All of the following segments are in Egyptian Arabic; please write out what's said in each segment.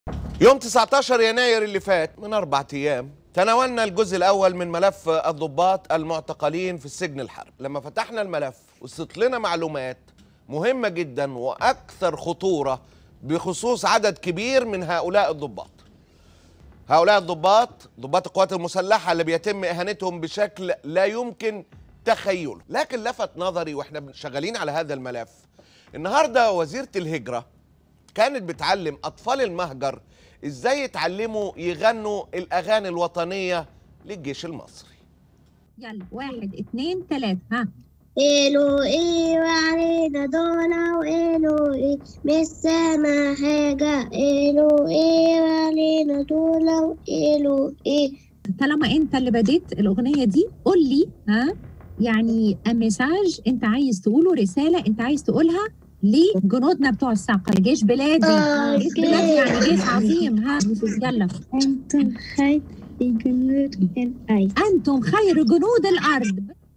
يوم 19 يناير اللي فات من أربعة أيام تناولنا الجزء الأول من ملف الضباط المعتقلين في السجن الحرب لما فتحنا الملف وصلت لنا معلومات مهمة جدا وأكثر خطورة بخصوص عدد كبير من هؤلاء الضباط هؤلاء الضباط ضباط القوات المسلحة اللي بيتم إهانتهم بشكل لا يمكن تخيله لكن لفت نظري وإحنا شغالين على هذا الملف النهاردة وزيرة الهجرة كانت بتعلم أطفال المهجر إزاي يتعلموا يغنوا الأغاني الوطنية للجيش المصري يلا واحد اتنين تلاتة ها إلو إيه وعلينا دولة وإلو إيه مش سامع حاجة إلو إيه وعلينا دولة وإلو إيه طالما انت اللي بديت الاغنية دي قول لي ها يعني مساج انت عايز تقوله رسالة انت عايز تقولها لجنودنا بتوع الصقر جيش بلادي آه، جيش بلادي يعني جيش عظيم ها يلا أنتم خير جنود الأرض انتم خير جنود الارض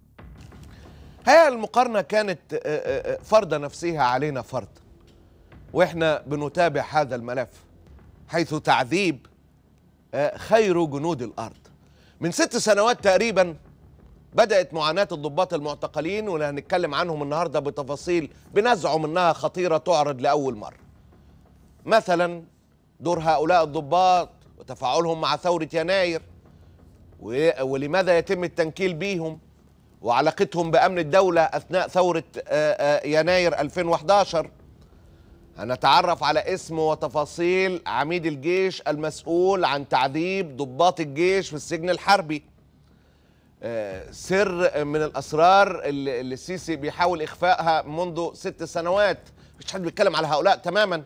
هي المقارنة كانت آه، آه، آه، فرض نفسها علينا فرض واحنا بنتابع هذا الملف حيث تعذيب آه، خير جنود الأرض من ست سنوات تقريبا بدأت معاناة الضباط المعتقلين واللي هنتكلم عنهم النهاردة بتفاصيل بنزعم انها خطيرة تعرض لأول مرة مثلا دور هؤلاء الضباط وتفاعلهم مع ثورة يناير و- ولماذا يتم التنكيل بيهم وعلاقتهم بأمن الدولة أثناء ثورة آه، آه، يناير 2011 هنتعرف على اسم وتفاصيل عميد الجيش المسؤول عن تعذيب ضباط الجيش في السجن الحربي آه، سر من الأسرار اللي اللي السيسي بيحاول إخفائها منذ ست سنوات مفيش حد بيتكلم على هؤلاء تماما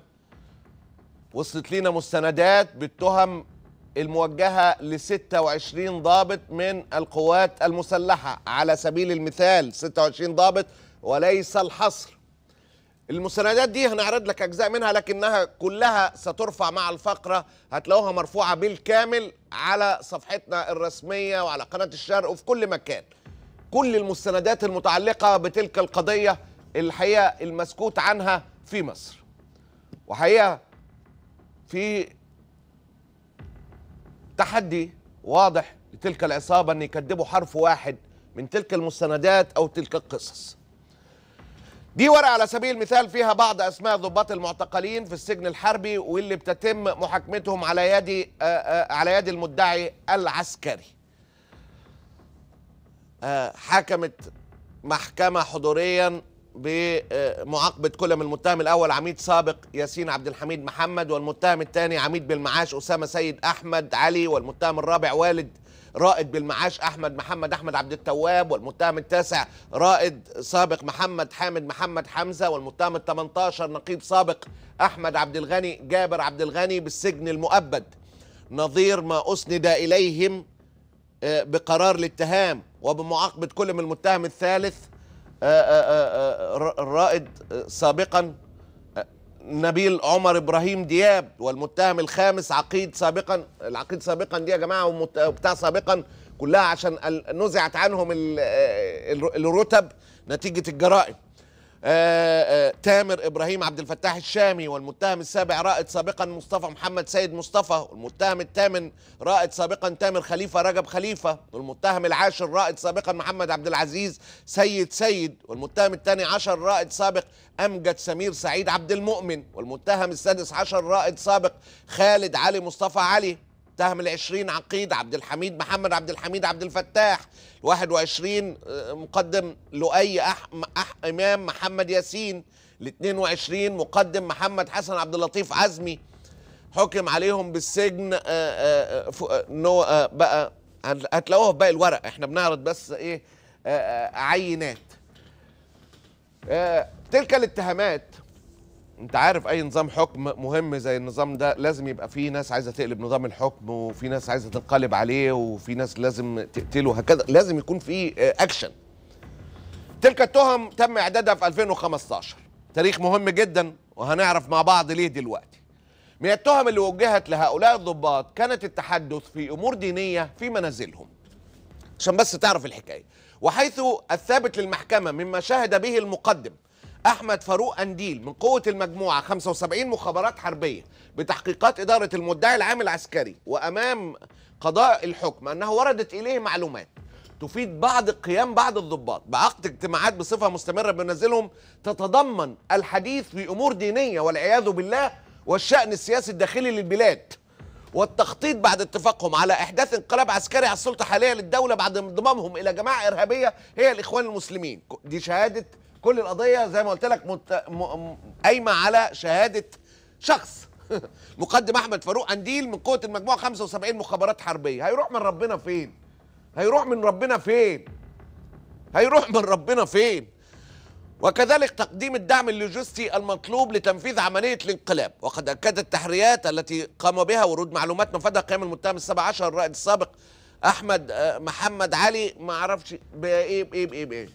وصلت لينا مستندات بالتهم الموجهة ل 26 ضابط من القوات المسلحة على سبيل المثال 26 ضابط وليس الحصر المستندات دي هنعرض لك أجزاء منها لكنها كلها سترفع مع الفقرة هتلاقوها مرفوعة بالكامل على صفحتنا الرسمية وعلى قناة الشرق وفي كل مكان كل المستندات المتعلقة بتلك القضية الحقيقة المسكوت عنها في مصر وحقيقة في تحدي واضح لتلك العصابة أن يكذبوا حرف واحد من تلك المستندات أو تلك القصص دي ورقة على سبيل المثال فيها بعض أسماء ضباط المعتقلين في السجن الحربي واللي بتتم محاكمتهم على يد آه، آه، على يد المدعي العسكري آه، حكمت محكمة حضوريا بمعاقبة كل من المتهم الأول عميد سابق ياسين عبد الحميد محمد والمتهم الثاني عميد بالمعاش أسامة سيد أحمد علي والمتهم الرابع والد رائد بالمعاش أحمد محمد أحمد عبد التواب والمتهم التاسع رائد سابق محمد حامد محمد حمزة والمتهم ال 18 نقيب سابق أحمد عبد الغني جابر عبد الغني بالسجن المؤبد نظير ما أسند إليهم آه، بقرار الاتهام وبمعاقبة كل من المتهم الثالث آه، آه، آه، آه، الرائد آه، سابقا آه، نبيل عمر ابراهيم دياب والمتهم الخامس عقيد سابقا العقيد سابقا دي يا جماعه ومت- وبتاع سابقا كلها عشان ال- نزعت عنهم ال- آه، الر- الرتب نتيجه الجرائم آه، آه، تامر ابراهيم عبد الفتاح الشامي والمتهم السابع رائد سابقا مصطفى محمد سيد مصطفى والمتهم الثامن رائد سابقا تامر خليفه رجب خليفه والمتهم العاشر رائد سابقا محمد عبد العزيز سيد سيد والمتهم الثاني عشر رائد سابق امجد سمير سعيد عبد المؤمن والمتهم السادس عشر رائد سابق خالد علي مصطفى علي المتهم العشرين عقيد عبد الحميد محمد عبد الحميد عبد الفتاح الواحد وعشرين آه، مقدم لؤي أح... أح... إمام محمد ياسين الاثنين وعشرين مقدم محمد حسن عبد اللطيف عزمي حكم عليهم بالسجن آه، آه، ف- آه، نو آه، بقى هتلاقوها في باقي الورق احنا بنعرض بس ايه آه، آه، عينات آه، تلك الاتهامات انت عارف اي نظام حكم مهم زي النظام ده لازم يبقى فيه ناس عايزه تقلب نظام الحكم وفي ناس عايزه تنقلب عليه وفي ناس لازم تقتله هكذا لازم يكون في آه، اكشن تلك التهم تم اعدادها في 2015 تاريخ مهم جدا وهنعرف مع بعض ليه دلوقتي من التهم اللي وجهت لهؤلاء الضباط كانت التحدث في امور دينيه في منازلهم عشان بس تعرف الحكايه وحيث الثابت للمحكمه مما شهد به المقدم احمد فاروق انديل من قوه المجموعه 75 مخابرات حربيه بتحقيقات اداره المدعي العام العسكري وامام قضاء الحكم انه وردت اليه معلومات تفيد بعض قيام بعض الضباط بعقد اجتماعات بصفه مستمره بمنازلهم تتضمن الحديث في امور دينيه والعياذ بالله والشان السياسي الداخلي للبلاد والتخطيط بعد اتفاقهم على احداث انقلاب عسكري على السلطه حاليا للدوله بعد انضمامهم الى جماعه ارهابيه هي الاخوان المسلمين دي شهاده كل القضيه زي ما قلت لك مت... م... م... قايمه على شهاده شخص مقدم احمد فاروق انديل من قوه المجموعه 75 مخابرات حربيه هيروح من ربنا فين هيروح من ربنا فين هيروح من ربنا فين وكذلك تقديم الدعم اللوجستي المطلوب لتنفيذ عملية الانقلاب وقد أكدت التحريات التي قام بها ورود معلومات نفذها قيام المتهم السبع عشر الرائد السابق أحمد آه، محمد علي ما أعرفش بإيه بإيه بإيه بإيه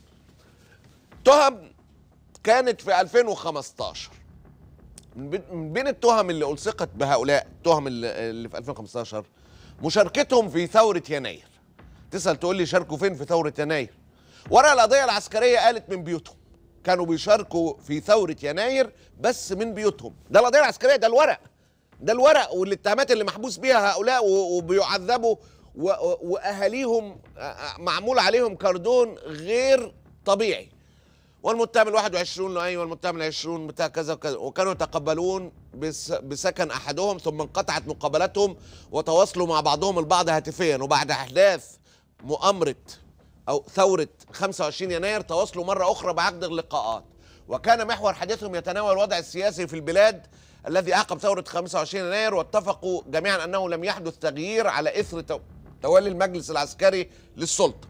تهم كانت في 2015 من بين- من بين التهم اللي ألصقت بهؤلاء التهم اللي اللي في 2015 مشاركتهم في ثورة يناير تسأل تقول لي شاركوا فين في ثورة يناير ورق القضية العسكرية قالت من بيوتهم كانوا بيشاركوا في ثورة يناير بس من بيوتهم ده القضية العسكرية ده الورق ده الورق والاتهامات اللي محبوس بيها هؤلاء و- وبيعذبوا و- و- وأهاليهم آه، آه، معمول عليهم كردون غير طبيعي والمتهم ال 21 له ايوه المتهم ال 20 بتاع كذا وكذا وكانوا يتقبلون بس بسكن احدهم ثم انقطعت مقابلتهم وتواصلوا مع بعضهم البعض هاتفيا وبعد احداث مؤامره او ثوره 25 يناير تواصلوا مره اخرى بعقد اللقاءات وكان محور حديثهم يتناول الوضع السياسي في البلاد الذي اعقب ثوره 25 يناير واتفقوا جميعا انه لم يحدث تغيير على اثر تو- تولي المجلس العسكري للسلطه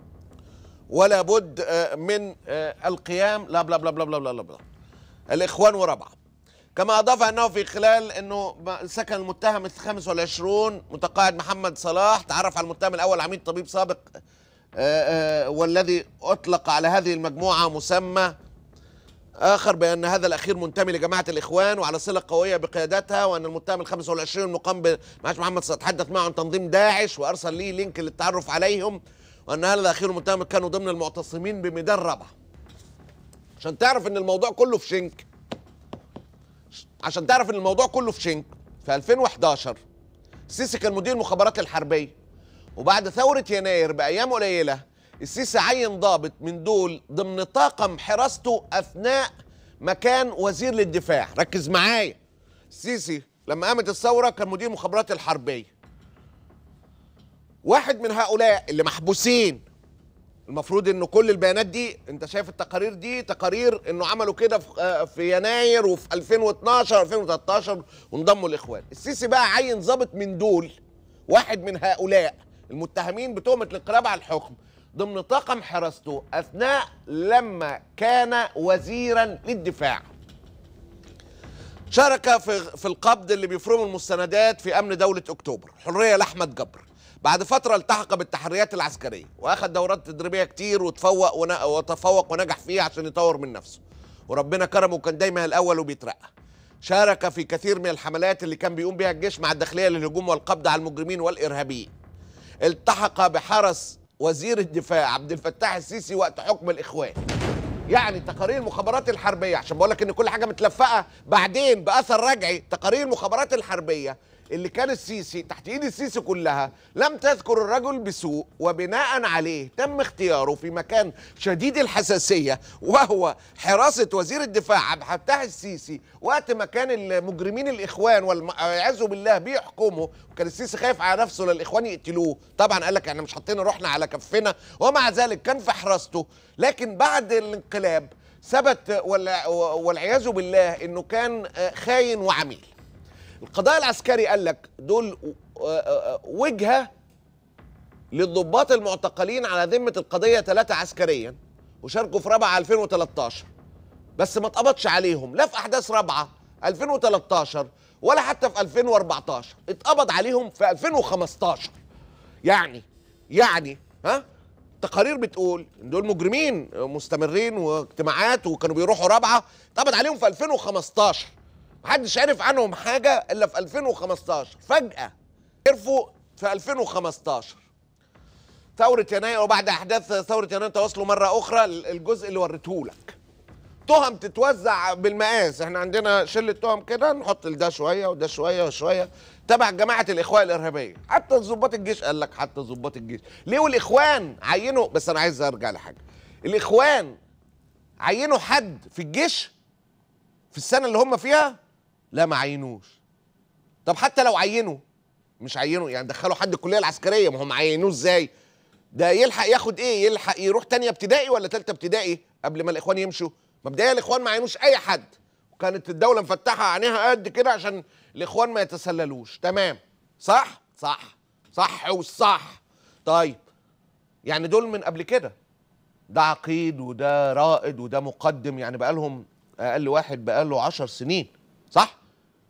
ولا بد آه، من آه، القيام لا بلا بلا بلا بلا بلا بلا الاخوان وربعه كما اضاف انه في خلال انه ما- سكن المتهم الخامس والعشرون متقاعد محمد صلاح تعرف على المتهم الاول عميد طبيب سابق آه، آه، والذي اطلق على هذه المجموعه مسمى اخر بان هذا الاخير منتمي لجماعه الاخوان وعلى صله قويه بقيادتها وان المتهم الخامس والعشرين المقام بمعاش محمد صلاح تحدث معه عن تنظيم داعش وارسل لي لينك للتعرف عليهم وان هذا الاخير المتهم كانوا ضمن المعتصمين بميدان رابعه عشان تعرف ان الموضوع كله في شنك عشان تعرف ان الموضوع كله في شنك في 2011 السيسي كان مدير المخابرات الحربيه وبعد ثوره يناير بايام قليله السيسي عين ضابط من دول ضمن طاقم حراسته اثناء ما كان وزير للدفاع ركز معايا السيسي لما قامت الثوره كان مدير المخابرات الحربيه واحد من هؤلاء اللي محبوسين المفروض انه كل البيانات دي انت شايف التقارير دي تقارير انه عملوا كده في, آه، في يناير وفي 2012 2013 وانضموا الاخوان السيسي بقى عين ضابط من دول واحد من هؤلاء المتهمين بتهمه الانقلاب على الحكم ضمن طاقم حراسته اثناء لما كان وزيرا للدفاع شارك في في القبض اللي بيفرموا المستندات في امن دوله اكتوبر حريه لاحمد جبر بعد فتره التحق بالتحريات العسكريه واخذ دورات تدريبيه كتير وتفوق ون- وتفوق ونجح فيها عشان يطور من نفسه وربنا كرمه وكان دايما الاول وبيترقى شارك في كثير من الحملات اللي كان بيقوم بها الجيش مع الداخليه للهجوم والقبض على المجرمين والارهابيين التحق بحرس وزير الدفاع عبد الفتاح السيسي وقت حكم الاخوان يعني تقارير المخابرات الحربيه عشان بقول لك ان كل حاجه متلفقه بعدين باثر رجعي تقارير المخابرات الحربيه اللي كان السيسي تحت ايد السيسي كلها لم تذكر الرجل بسوء وبناء عليه تم اختياره في مكان شديد الحساسيه وهو حراسه وزير الدفاع عبد الفتاح السيسي وقت ما كان المجرمين الاخوان والعياذ بالله بيحكموا وكان السيسي خايف على نفسه للاخوان يقتلوه طبعا قال لك احنا مش حاطين روحنا على كفنا ومع ذلك كان في حراسته لكن بعد الانقلاب ثبت والع- والعياذ بالله انه كان آه، خاين وعميل القضاء العسكري قال لك دول آه، آه، وجهه للضباط المعتقلين على ذمه القضيه ثلاثه عسكريا وشاركوا في رابعه 2013 بس ما اتقبضش عليهم لا في احداث رابعه 2013 ولا حتى في 2014 اتقبض عليهم في 2015 يعني يعني ها تقارير بتقول ان دول مجرمين مستمرين واجتماعات وكانوا بيروحوا رابعه اتقبض عليهم في 2015 محدش عرف عنهم حاجه الا في 2015 فجاه عرفوا في 2015 ثورة يناير وبعد أحداث ثورة يناير تواصلوا مرة أخرى الجزء اللي وريته لك والتهم تتوزع بالمقاس احنا عندنا شله تهم كده نحط لده شويه وده شويه وشويه تبع جماعه الاخوان الارهابيه حتى ضباط الجيش قال لك حتى ضباط الجيش ليه والاخوان عينوا بس انا عايز ارجع لحاجه الاخوان عينوا حد في الجيش في السنه اللي هم فيها لا ما عينوش طب حتى لو عينوا مش عينوا يعني دخلوا حد الكليه العسكريه ما هم عينوه ازاي ده يلحق ياخد ايه يلحق يروح تانية ابتدائي ولا تالتة ابتدائي قبل ما الاخوان يمشوا مبدئيا الاخوان ما عينوش اي حد وكانت الدوله مفتحه عينيها قد كده عشان الاخوان ما يتسللوش تمام صح صح صح والصح طيب يعني دول من قبل كده ده عقيد وده رائد وده مقدم يعني بقالهم اقل واحد بقاله عشر سنين صح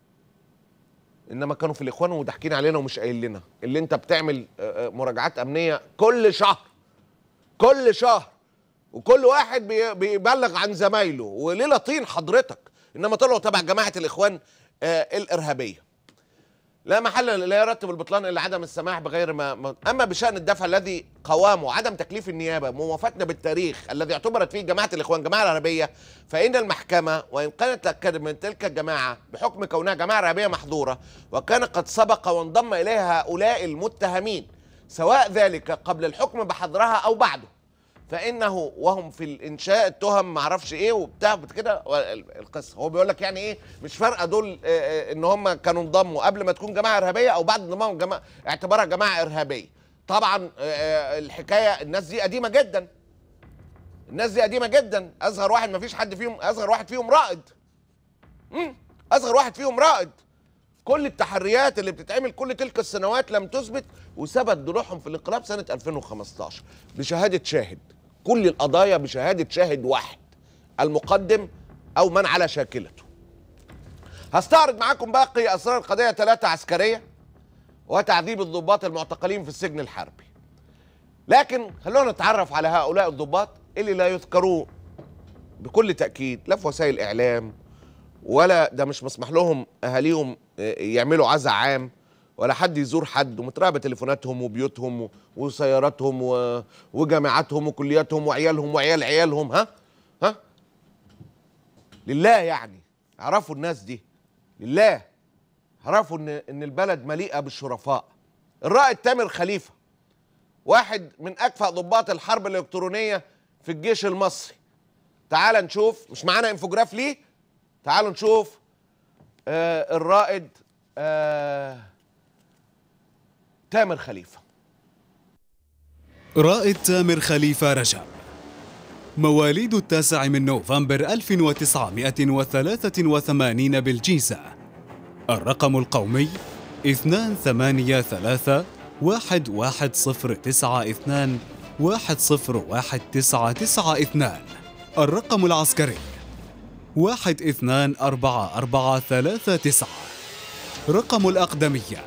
انما كانوا في الاخوان وضاحكين علينا ومش قايل لنا اللي انت بتعمل آه، آه، مراجعات امنيه كل شهر كل شهر وكل واحد بي- بيبلغ عن زمايله وليله طين حضرتك انما طلعوا تبع جماعه الاخوان آه، الارهابيه لا محل لا يرتب البطلان الا عدم السماح بغير ما ما- اما بشان الدفع الذي قوامه عدم تكليف النيابه موافاتنا بالتاريخ الذي اعتبرت فيه جماعه الاخوان جماعه ارهابيه فان المحكمه وان كانت تاكد من تلك الجماعه بحكم كونها جماعه ارهابيه محظوره وكان قد سبق وانضم اليها هؤلاء المتهمين سواء ذلك قبل الحكم بحظرها او بعده فانه وهم في الانشاء التهم ما اعرفش ايه وبتاع كده القصه هو بيقول لك يعني ايه مش فارقه دول آه، آه، ان هم كانوا انضموا قبل ما تكون جماعه ارهابيه او بعد انضمامهم جماعه اعتبارها جماعه ارهابيه طبعا آه، آه، الحكايه الناس دي قديمه جدا الناس دي قديمه جدا اصغر واحد ما فيش حد فيهم اصغر واحد فيهم رائد مم، اصغر واحد فيهم رائد كل التحريات اللي بتتعمل كل تلك السنوات لم تثبت وثبت ضلوعهم في الانقلاب سنه 2015 بشهاده شاهد كل القضايا بشهاده شاهد واحد المقدم او من على شاكلته هستعرض معاكم باقي اسرار قضيه ثلاثه عسكريه وتعذيب الضباط المعتقلين في السجن الحربي لكن خلونا نتعرف على هؤلاء الضباط اللي لا يذكروا بكل تاكيد لا في وسائل اعلام ولا ده مش مسمح لهم اهاليهم آه، يعملوا عزا عام ولا حد يزور حد ومتراقبه تليفوناتهم وبيوتهم و- وسياراتهم و- وجامعاتهم وكلياتهم وعيالهم وعيال عيالهم ها ها لله يعني اعرفوا الناس دي لله اعرفوا ان ان البلد مليئه بالشرفاء الرائد تامر خليفه واحد من اكفأ ضباط الحرب الالكترونيه في الجيش المصري تعال نشوف مش معانا انفوجراف ليه تعالوا نشوف آه الرائد آه تامر خليفه رائد تامر خليفة رجب مواليد التاسع من نوفمبر 1983 بالجيزة الرقم القومي 283 11092 101992 الرقم العسكري 124439 رقم الأقدمية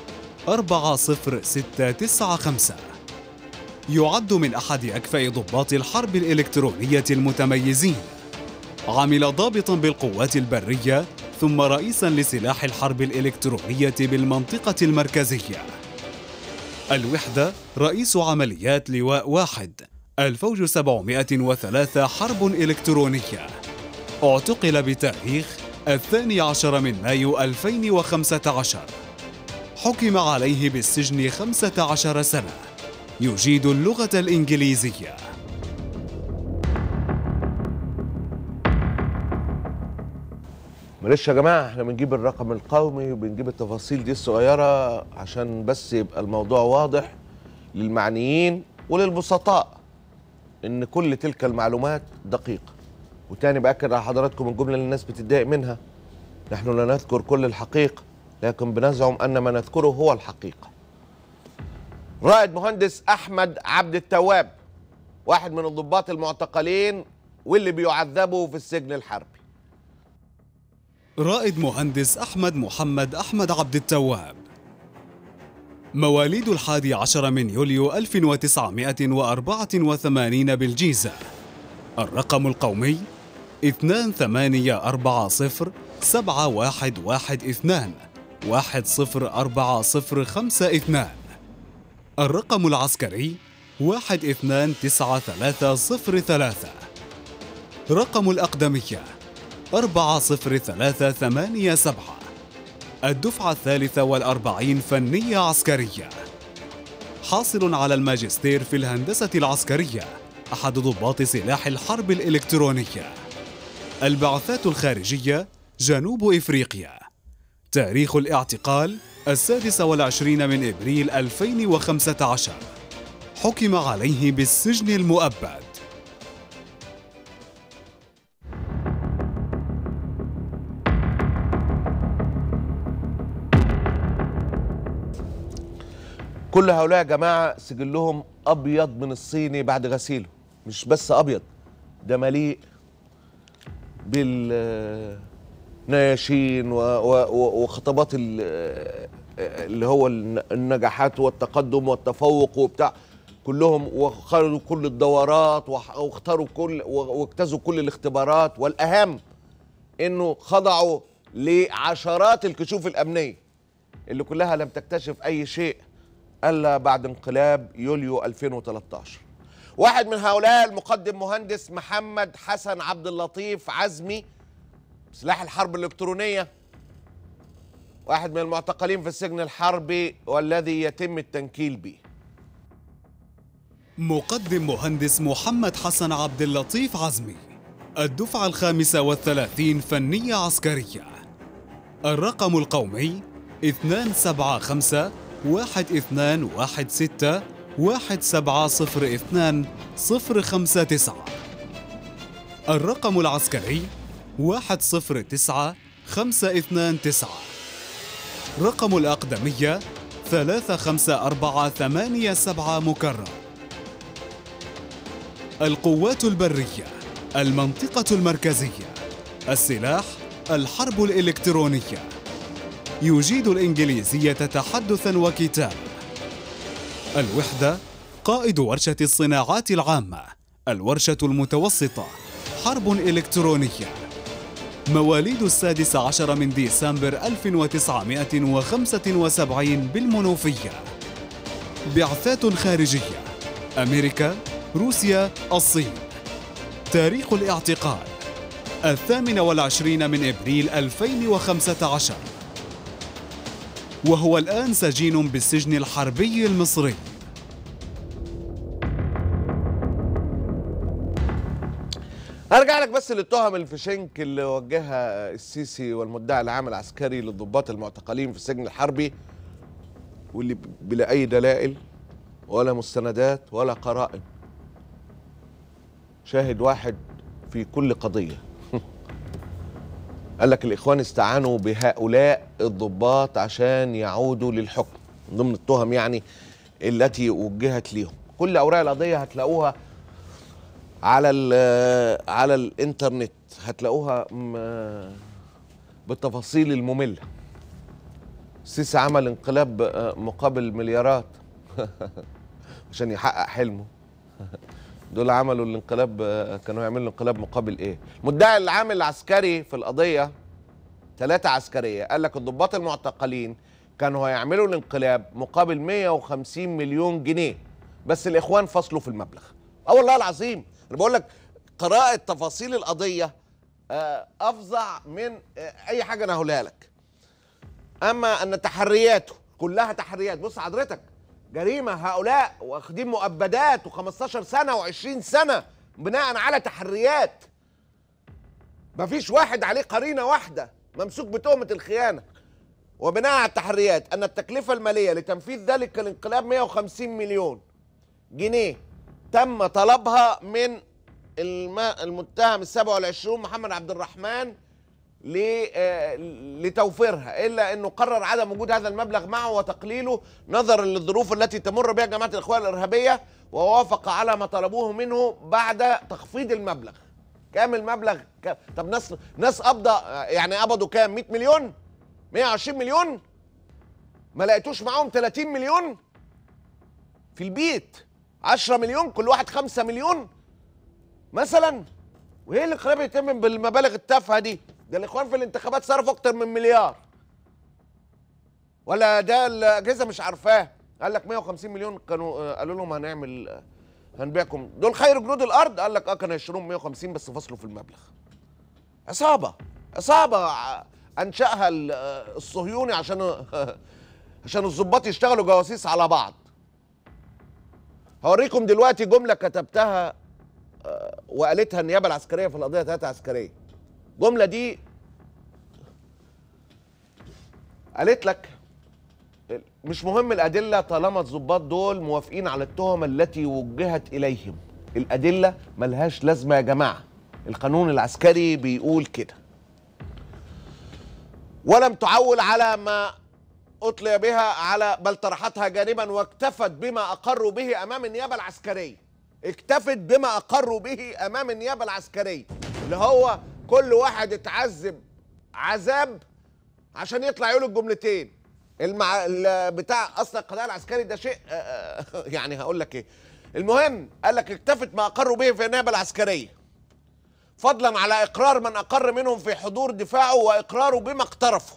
40695 يعد من أحد أكفأ ضباط الحرب الإلكترونية المتميزين عمل ضابطا بالقوات البرية ثم رئيسا لسلاح الحرب الإلكترونية بالمنطقة المركزية الوحدة رئيس عمليات لواء واحد الفوج 703 حرب إلكترونية اعتقل بتاريخ الثاني عشر من مايو 2015 حكم عليه بالسجن 15 سنة يجيد اللغة الإنجليزية معلش يا جماعه احنا بنجيب الرقم القومي وبنجيب التفاصيل دي الصغيره عشان بس يبقى الموضوع واضح للمعنيين وللبسطاء ان كل تلك المعلومات دقيقه وتاني باكد على حضراتكم الجمله اللي الناس بتتضايق منها نحن لا نذكر كل الحقيقه لكن بنزعم ان ما نذكره هو الحقيقه رائد مهندس احمد عبد التواب واحد من الضباط المعتقلين واللي بيعذبوا في السجن الحربي رائد مهندس أحمد محمد أحمد عبد التواب مواليد الحادي عشر من يوليو 1984 بالجيزة الرقم القومي 2840 7112 104052 الرقم العسكري 129303 رقم الأقدمية 40387 الدفعة الثالثة والأربعين فنية عسكرية حاصل على الماجستير في الهندسة العسكرية أحد ضباط سلاح الحرب الإلكترونية البعثات الخارجية جنوب إفريقيا تاريخ الاعتقال السادس والعشرين من إبريل 2015 حكم عليه بالسجن المؤبد كل هؤلاء يا جماعه سجلهم ابيض من الصيني بعد غسيله مش بس ابيض ده مليء بالنياشين وخطابات ال- اللي هو الن- النجاحات والتقدم والتفوق وبتاع كلهم وخرجوا كل الدورات وح- واختاروا كل واجتازوا كل الاختبارات والاهم انه خضعوا لعشرات الكشوف الامنيه اللي كلها لم تكتشف اي شيء الا بعد انقلاب يوليو 2013 واحد من هؤلاء المقدم مهندس محمد حسن عبد اللطيف عزمي سلاح الحرب الالكترونيه واحد من المعتقلين في السجن الحربي والذي يتم التنكيل به مقدم مهندس محمد حسن عبد اللطيف عزمي الدفعة الخامسة والثلاثين فنية عسكرية الرقم القومي 275 1216 1702 059 الرقم العسكري 109 529 رقم الأقدمية 35487 مكرر القوات البرية المنطقة المركزية السلاح الحرب الإلكترونية يجيد الإنجليزية تحدثا وكتابة الوحدة قائد ورشة الصناعات العامة الورشة المتوسطة حرب إلكترونية مواليد السادس عشر من ديسمبر 1975 بالمنوفية بعثات خارجية أمريكا روسيا الصين تاريخ الاعتقال الثامن والعشرين من إبريل 2015 وهو الآن سجين بالسجن الحربي المصري هرجع لك بس للتهم الفشنك اللي وجهها السيسي والمدعي العام العسكري للضباط المعتقلين في السجن الحربي واللي بلا اي دلائل ولا مستندات ولا قرائن شاهد واحد في كل قضيه قال لك الاخوان استعانوا بهؤلاء الضباط عشان يعودوا للحكم من ضمن التهم يعني التي وجهت ليهم كل اوراق القضيه هتلاقوها على ال- على الانترنت هتلاقوها م- بالتفاصيل الممله السيسي عمل انقلاب آه، مقابل مليارات عشان يحقق حلمه دول عملوا الانقلاب آه، كانوا يعملوا الانقلاب مقابل ايه المدعي العام العسكري في القضيه ثلاثة عسكرية قال لك الضباط المعتقلين كانوا هيعملوا الانقلاب مقابل 150 مليون جنيه بس الاخوان فصلوا في المبلغ اه والله العظيم انا بقول لك قراءة تفاصيل القضية آه، افظع من آه، اي حاجة انا هقولها لك اما ان تحرياته كلها تحريات بص حضرتك جريمة هؤلاء واخدين مؤبدات و15 سنة و20 سنة بناء على تحريات مفيش واحد عليه قرينة واحدة ممسوك بتهمة الخيانة وبناء على التحريات أن التكلفة المالية لتنفيذ ذلك الانقلاب 150 مليون جنيه تم طلبها من الم- المتهم السابع والعشرون محمد عبد الرحمن ل- آه، لتوفيرها الا انه قرر عدم وجود هذا المبلغ معه وتقليله نظرا للظروف التي تمر بها جماعه الاخوان الارهابيه ووافق على ما طلبوه منه بعد تخفيض المبلغ كام المبلغ كام؟ طب ناس ناس قبض يعني قبضوا كام 100 مليون 120 مليون ما لقيتوش معاهم 30 مليون في البيت 10 مليون كل واحد 5 مليون مثلا وايه الانقلاب يتم بالمبالغ التافهه دي ده الاخوان في الانتخابات صرفوا اكتر من مليار ولا ده الاجهزه مش عارفاه قال لك 150 مليون كانوا آه، قالوا لهم هنعمل آه، هنبيعكم دول خير جنود الارض قال لك اه كانوا هيشتروهم 150 بس فصلوا في المبلغ عصابه عصابه ع- انشاها ال- آه، الصهيوني عشان عشان الضباط يشتغلوا جواسيس على بعض هوريكم دلوقتي جمله كتبتها آه، وقالتها النيابه العسكريه في القضيه بتاعتها عسكريه الجمله دي قالت لك مش مهم الأدلة طالما الضباط دول موافقين على التهم التي وجهت إليهم الأدلة ملهاش لازمة يا جماعة القانون العسكري بيقول كده ولم تعول على ما أطلي بها على بل طرحتها جانبا واكتفت بما أقروا به أمام النيابة العسكرية اكتفت بما أقروا به أمام النيابة العسكرية اللي هو كل واحد اتعذب عذاب عشان يطلع يقول الجملتين المع... ال- بتاع اصلا القضاء العسكري ده شيء آه، آه، يعني هقول لك ايه المهم قال لك اكتفت ما اقروا به في النيابه العسكريه فضلا على اقرار من اقر منهم في حضور دفاعه واقراره بما اقترفوا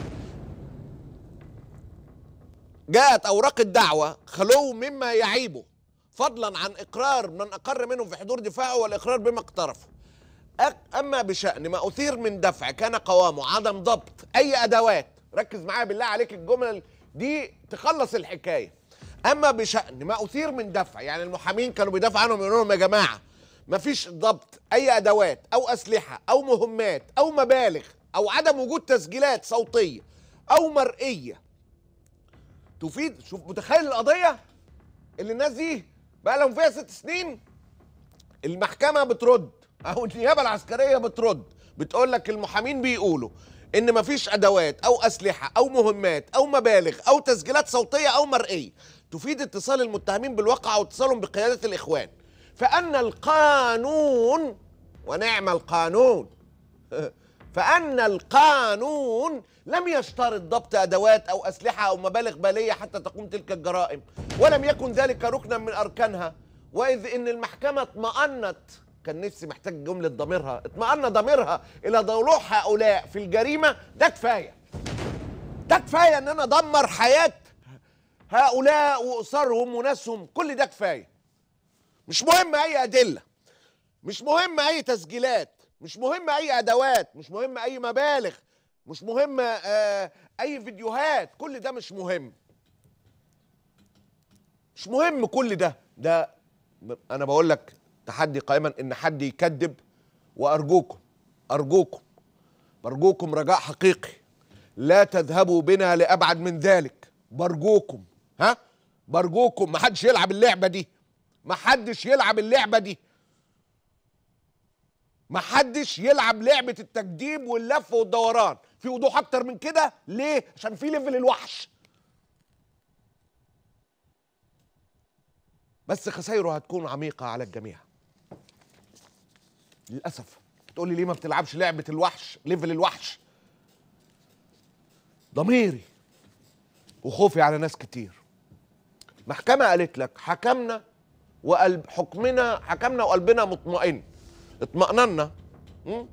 جاءت اوراق الدعوه خلو مما يعيبه فضلا عن اقرار من اقر منهم في حضور دفاعه والاقرار بما اقترفوا أك- اما بشان ما اثير من دفع كان قوامه عدم ضبط اي ادوات ركز معايا بالله عليك الجمله دي تخلص الحكايه اما بشان ما اثير من دفع يعني المحامين كانوا بيدافعوا عنهم يقولوا لهم يا جماعه مفيش ضبط اي ادوات او اسلحه او مهمات او مبالغ او عدم وجود تسجيلات صوتيه او مرئيه تفيد شوف متخيل القضيه اللي الناس دي بقى لهم فيها ست سنين المحكمه بترد او النيابه العسكريه بترد بتقول لك المحامين بيقولوا ان مفيش ادوات او اسلحه او مهمات او مبالغ او تسجيلات صوتيه او مرئيه تفيد اتصال المتهمين بالواقع او اتصالهم بقياده الاخوان فان القانون ونعم القانون فأن القانون لم يشترط ضبط أدوات أو أسلحة أو مبالغ بالية حتى تقوم تلك الجرائم ولم يكن ذلك ركنا من أركانها وإذ إن المحكمة اطمأنت كان نفسي محتاج جملة ضميرها اطمأن ضميرها إلى ضلوع هؤلاء في الجريمة ده كفاية ده كفاية إن أنا أدمر حياة هؤلاء وأسرهم وناسهم كل ده كفاية مش مهم أي أدلة مش مهم اي تسجيلات مش مهم اي ادوات مش مهم اي مبالغ مش مهم آه اي فيديوهات كل ده مش مهم مش مهم كل ده ده انا بقول لك تحدي قائما ان حد يكذب وارجوكم ارجوكم برجوكم رجاء حقيقي لا تذهبوا بنا لابعد من ذلك برجوكم ها برجوكم ما حدش يلعب اللعبه دي ما حدش يلعب اللعبه دي ما حدش يلعب لعبة التكديب واللف والدوران في وضوح اكتر من كده ليه عشان في ليفل الوحش بس خسائره هتكون عميقة على الجميع للأسف تقول لي ليه ما بتلعبش لعبة الوحش ليفل الوحش ضميري وخوفي على ناس كتير محكمة قالت لك حكمنا وقلب حكمنا حكمنا وقلبنا مطمئن اطمأننا م?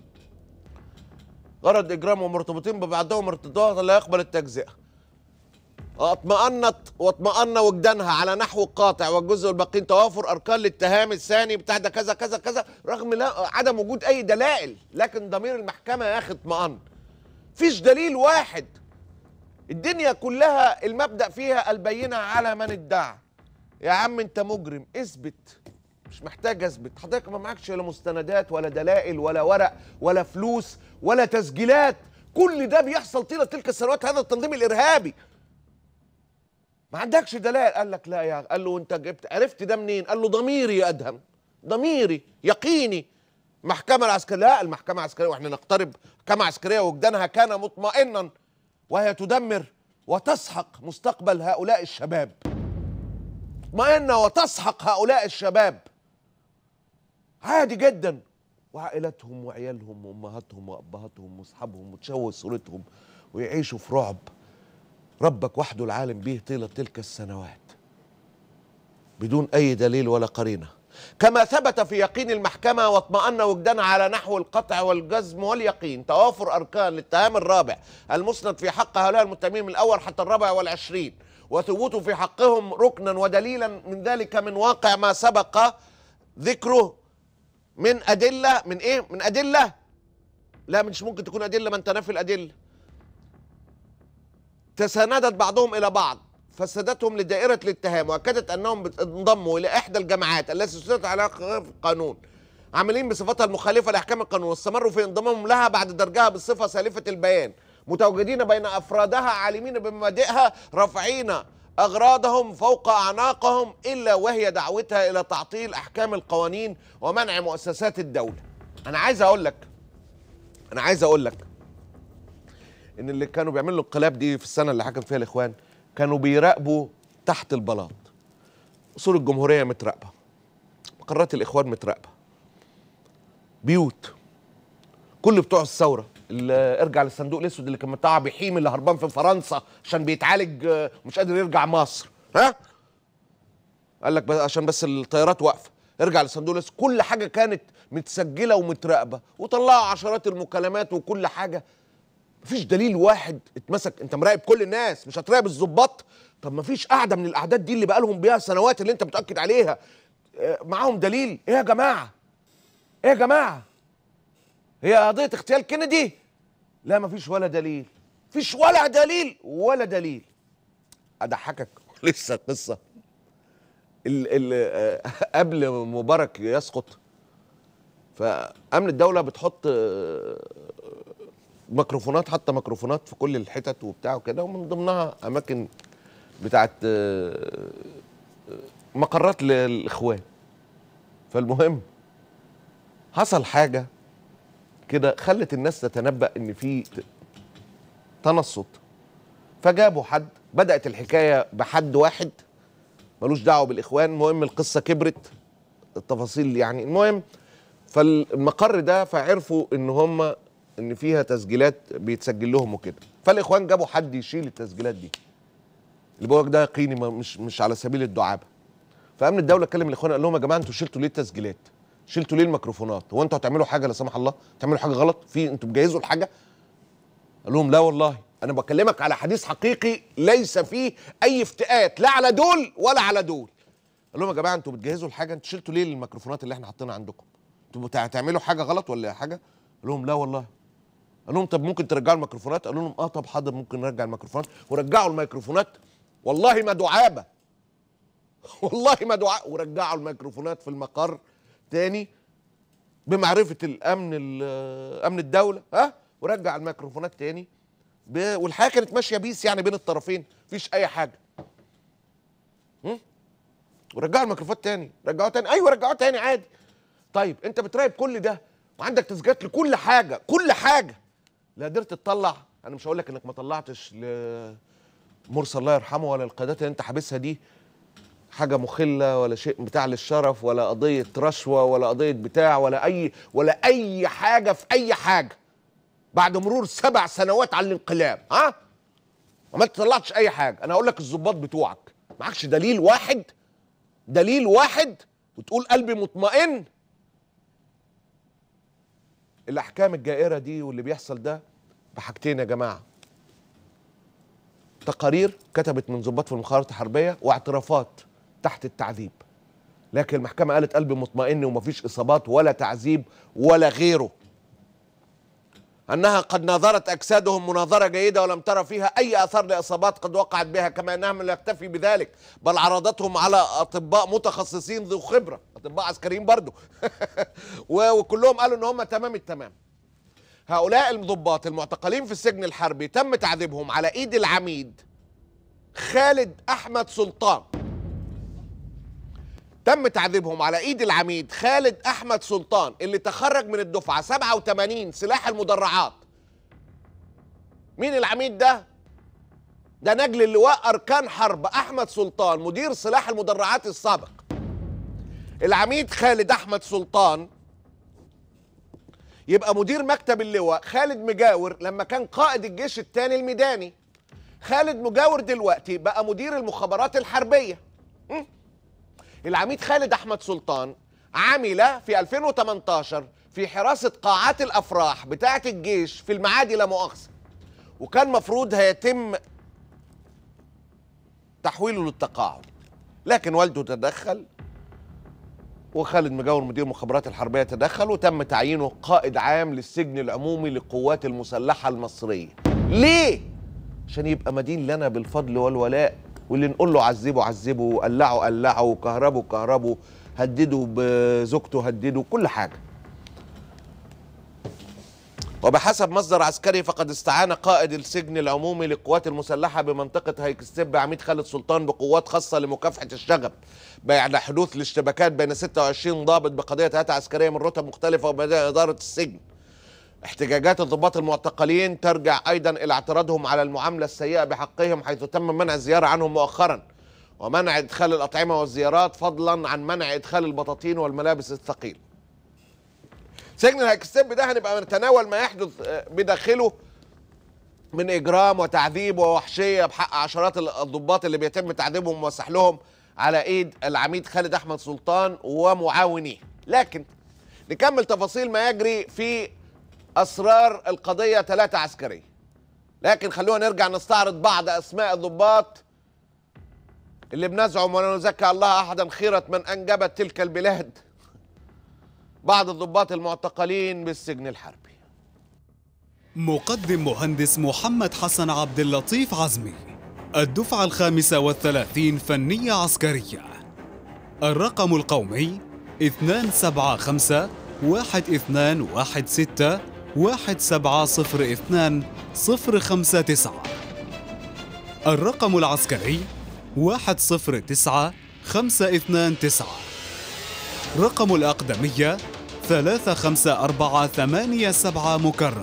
غرض إجرام ومرتبطين ببعضهم ارتباطا لا يقبل التجزئة اطمأنت واطمأن وجدانها على نحو القاطع والجزء الباقين توافر أركان الاتهام الثاني بتاع ده كذا كذا كذا رغم لا عدم وجود أي دلائل لكن ضمير المحكمة يا أخي اطمأن فيش دليل واحد الدنيا كلها المبدأ فيها البينة على من ادعى يا عم انت مجرم اثبت مش محتاج اثبت حضرتك ما معكش لا مستندات ولا دلائل ولا ورق ولا فلوس ولا تسجيلات كل ده بيحصل طيله تلك السنوات هذا التنظيم الارهابي ما عندكش دلائل قال لك لا يا قال له انت جبت عرفت ده منين قال له ضميري يا ادهم ضميري يقيني المحكمه العسكريه لا المحكمه العسكريه واحنا نقترب محكمه عسكريه وجدانها كان مطمئنا وهي تدمر وتسحق مستقبل هؤلاء الشباب مطمئنه وتسحق هؤلاء الشباب عادي جدا وعائلتهم وعيالهم وامهاتهم وابهاتهم واصحابهم وتشوه صورتهم ويعيشوا في رعب ربك وحده العالم به طيله تلك السنوات بدون اي دليل ولا قرينه كما ثبت في يقين المحكمة واطمأن وجدانها على نحو القطع والجزم واليقين توافر أركان الاتهام الرابع المسند في حق هؤلاء المتهمين من الأول حتى الرابع والعشرين وثبوته في حقهم ركنا ودليلا من ذلك من واقع ما سبق ذكره من أدلة من إيه؟ من أدلة لا مش ممكن تكون أدلة من تنافي الأدلة تساندت بعضهم إلى بعض فسدتهم لدائرة الاتهام وأكدت أنهم بت- انضموا إلى إحدى الجماعات التي سدت على خلاف القانون عاملين بصفتها المخالفة لأحكام القانون واستمروا في انضمامهم لها بعد درجها بالصفة سالفة البيان متواجدين بين أفرادها عالمين بمبادئها رافعين أغراضهم فوق أعناقهم إلا وهي دعوتها إلى تعطيل أحكام القوانين ومنع مؤسسات الدولة أنا عايز أقول لك أنا عايز أقول لك إن اللي كانوا بيعملوا الانقلاب دي في السنة اللي حكم فيها الإخوان كانوا بيراقبوا تحت البلاط أصول الجمهورية متراقبة مقرات الإخوان متراقبة بيوت كل بتوع الثوره اللي ارجع للصندوق الاسود اللي كان متاع بحيم اللي هربان في فرنسا عشان بيتعالج آه، ومش قادر يرجع مصر ها قال لك بس عشان بس الطيارات واقفه ارجع للصندوق الاسود كل حاجه كانت متسجله ومتراقبه وطلعوا عشرات المكالمات وكل حاجه مفيش دليل واحد اتمسك انت مراقب كل الناس مش هتراقب الظباط طب مفيش قاعده من الاعداد دي اللي بقالهم بيها سنوات اللي انت متاكد عليها آه، معاهم دليل ايه يا جماعه ايه يا جماعه هي قضيه اغتيال كينيدي لا مفيش ولا دليل مفيش ولا دليل ولا دليل اضحكك لسه قصه ال ال آه، قبل مبارك يسقط فامن الدوله بتحط آه، ميكروفونات حاطه ميكروفونات في كل الحتت وبتاع وكده ومن ضمنها اماكن بتاعت آه، آه، مقرات للاخوان فالمهم حصل حاجه كده خلت الناس تتنبأ ان في ت- تنصت فجابوا حد بدأت الحكاية بحد واحد ملوش دعوة بالإخوان المهم القصة كبرت التفاصيل يعني المهم فالمقر ده فعرفوا ان هم ان فيها تسجيلات بيتسجل لهم وكده فالاخوان جابوا حد يشيل التسجيلات دي اللي بقولك ده يقيني ما- مش مش على سبيل الدعابه فامن الدوله كلم الاخوان قال لهم يا جماعه انتوا شلتوا ليه التسجيلات شلتوا ليه الميكروفونات هو انتوا هتعملوا حاجه لا سمح الله تعملوا حاجه غلط في انتوا مجهزوا الحاجه قال لهم لا والله انا بكلمك على حديث حقيقي ليس فيه اي افتئات لا على دول ولا على دول قال لهم يا جماعه انتوا بتجهزوا الحاجه انتوا شلتوا ليه الميكروفونات اللي احنا حاطينها عندكم انتوا بتع- هتعملوا حاجه غلط ولا حاجه قال لهم لا والله قال لهم طب ممكن ترجعوا الميكروفونات قالوا لهم اه طب حاضر ممكن نرجع الميكروفونات ورجعوا الميكروفونات والله ما دعابه والله ما دعاء ورجعوا الميكروفونات في المقر تاني بمعرفه الامن ال- امن الدوله ها ورجع الميكروفونات تاني ب... والحياه كانت ماشيه بيس يعني بين الطرفين مفيش اي حاجه هم؟ ورجعوا الميكروفونات تاني رجعوه تاني ايوه رجعوه تاني عادي طيب انت بتراقب كل ده وعندك تسجيلات لكل حاجه كل حاجه لا قدرت تطلع انا مش هقول لك انك ما طلعتش لمرسى الله يرحمه ولا القيادات اللي انت حابسها دي حاجه مخله ولا شيء بتاع للشرف ولا قضيه رشوه ولا قضيه بتاع ولا اي ولا اي حاجه في اي حاجه بعد مرور سبع سنوات على الانقلاب ها ما طلعتش اي حاجه انا هقول لك الضباط بتوعك معكش دليل واحد دليل واحد وتقول قلبي مطمئن الاحكام الجائره دي واللي بيحصل ده بحاجتين يا جماعه تقارير كتبت من ضباط في المخابرات الحربيه واعترافات تحت التعذيب لكن المحكمه قالت قلبي مطمئن ومفيش اصابات ولا تعذيب ولا غيره انها قد ناظرت اجسادهم مناظره جيده ولم ترى فيها اي اثار لاصابات قد وقعت بها كما انها لم تكتفي بذلك بل عرضتهم على اطباء متخصصين ذو خبره اطباء عسكريين برضو و- وكلهم قالوا ان هم تمام التمام هؤلاء الضباط المعتقلين في السجن الحربي تم تعذيبهم على ايد العميد خالد احمد سلطان تم تعذيبهم على ايد العميد خالد احمد سلطان اللي تخرج من الدفعه 87 سلاح المدرعات مين العميد ده ده نجل اللواء اركان حرب احمد سلطان مدير سلاح المدرعات السابق العميد خالد احمد سلطان يبقى مدير مكتب اللواء خالد مجاور لما كان قائد الجيش الثاني الميداني خالد مجاور دلوقتي بقى مدير المخابرات الحربيه م? العميد خالد احمد سلطان عمل في 2018 في حراسه قاعات الافراح بتاعه الجيش في المعادي لا مؤاخذه وكان مفروض هيتم تحويله للتقاعد لكن والده تدخل وخالد مجاور مدير المخابرات الحربيه تدخل وتم تعيينه قائد عام للسجن العمومي للقوات المسلحه المصريه ليه عشان يبقى مدين لنا بالفضل والولاء واللي نقول له عذبه عذبه قلعه قلعه كهربه كهربه هدده بزوجته هدده كل حاجه وبحسب مصدر عسكري فقد استعان قائد السجن العمومي للقوات المسلحة بمنطقة هيكستيب عميد خالد سلطان بقوات خاصة لمكافحة الشغب بعد حدوث الاشتباكات بين 26 ضابط بقضية هات عسكرية من رتب مختلفة وبين إدارة السجن احتجاجات الضباط المعتقلين ترجع أيضا إلى اعتراضهم على المعاملة السيئة بحقهم حيث تم منع الزيارة عنهم مؤخرا ومنع إدخال الأطعمة والزيارات فضلا عن منع إدخال البطاطين والملابس الثقيلة سجن الهيكستيب ده هنبقى نتناول ما يحدث آه، بداخله من اجرام وتعذيب ووحشيه بحق عشرات الضباط اللي بيتم تعذيبهم وسحلهم على ايد العميد خالد احمد سلطان ومعاونيه لكن نكمل تفاصيل ما يجري في اسرار القضيه ثلاثه عسكريه لكن خلونا نرجع نستعرض بعض اسماء الضباط اللي بنزعم ولا نزكى الله احدا خيره من انجبت تلك البلاد بعض الضباط المعتقلين بالسجن الحربي مقدم مهندس محمد حسن عبد اللطيف عزمي الدفعة الخامسة والثلاثين فنية عسكرية الرقم القومي 275 1216 1702 059 الرقم العسكري 109 529 رقم الأقدمية 35487 مكرر